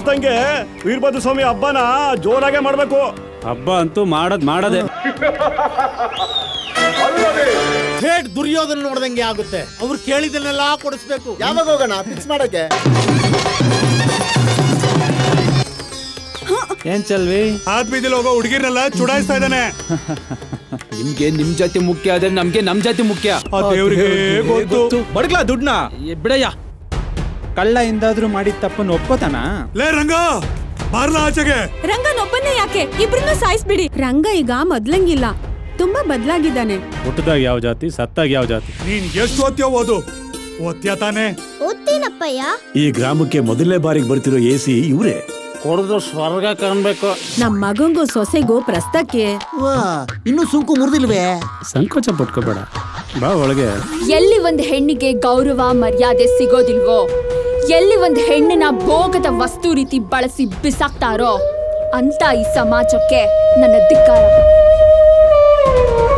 ತೋರಿಸ್ದಂಗೆ ವೀರಭದ್ರ ಸ್ವಾಮಿ ಹಬ್ಬನ ಜೋರಾಗೆ ಮಾಡ್ಬೇಕು ಹಬ್ಬ ಅಂತೂ ಮಾಡದ್ ಮಾಡದೆ ಥೇಟ್ ದುರ್ಯೋಧನ ನೋಡ್ದಂಗೆ ಆಗುತ್ತೆ ಅವ್ರು ಕೇಳಿದನ್ನೆಲ್ಲ ಕೊಡಿಸ್ಬೇಕು ಯಾವಾಗ ಹೋಗೋಣ ಫಿಕ್ಸ್ ಮಾಡಕ್ಕೆ ಏನ್ ಚಲ್ವಿ ಆದ್ ಬೀದಿಲ್ ಹೋಗೋ ಹುಡುಗಿರ್ನೆಲ್ಲ ಚುಡಾಯಿಸ್ತಾ ಇದ್ದಾನೆ ನಿಮ್ಗೆ ನಿಮ್ ಜಾತಿ ಮುಖ್ಯ ಆದ್ರೆ ನಮ್ಗೆ ನಮ್ ಜಾತಿ ಮುಖ್ಯ ಆ ದೇವ್ರಿಗೆ ಗೊತ್ತು ಬಡ್ಗ್ಲಾ ದುಡ್ನ ಬಿಡಯ್ಯ ಕಳ್ಳ ಎಂದಾದ್ರೂ ಮಾಡಿದ ತಪ್ಪನ್ನು ಒಪ್ಕೋತಾನ ಲೇ ರಂಗ ಬಾರ್ಲ ಆಚೆಗೆ ರಂಗನೊಬ್ಬನ್ನೇ ಯಾಕೆ ಇಬ್ರನ್ನೂ ಸಾಯಿಸ್ಬಿಡಿ ರಂಗ ಈಗ ಮೊದ್ಲಂಗಿಲ್ಲ ತುಂಬಾ ಬದ್ಲಾಗಿದ್ದಾನೆ ಹುಟ್ಟದಾಗ ಯಾವ ಜಾತಿ ಸತ್ತಾಗ ಯಾವ ಜಾತಿ ನೀನ್ ಎಷ್ಟು ಓದ್ತೀಯೋ ಓದು ಓದ್ತೀಯ ತಾನೆ ಓದ್ತೀನಪ್ಪಯ್ಯ ಈ ಗ್ರಾಮಕ್ಕೆ ಮೊದಲನೇ ಬಾರಿಗೆ ಬರ್ತಿರೋ ಎ ಸಿ ಇವ್ರೆ ಕೊಡದು ಸ್ವರ್ಗ ಕಾಣ್ಬೇಕು ನಮ್ ಮಗಂಗೂ ಸೊಸೆಗೂ ಪ್ರಸ್ತಕ್ಕೆ ಇನ್ನು ಸುಂಕು ಮುರಿದಿಲ್ವೇ ಸಂಕೋಚ ಪಟ್ಕೋಬೇಡ ಬಾ ಒಳಗೆ ಎಲ್ಲಿ ಒಂದು ಹೆಣ್ಣಿಗೆ ಗೌರವ ಮರ್ಯಾದೆ ಸಿಗೋದಿಲ್ವೋ ಎಲ್ಲಿ ಒಂದು ಹೆಣ್ಣನ್ನ ಭೋಗದ ವಸ್ತು ರೀತಿ ಬಳಸಿ ಬಿಸಾಕ್ತಾರೋ ಅಂತ ಈ ಸಮಾಜಕ್ಕೆ ನನ್ನ ಧಿಕ್ಕಾರ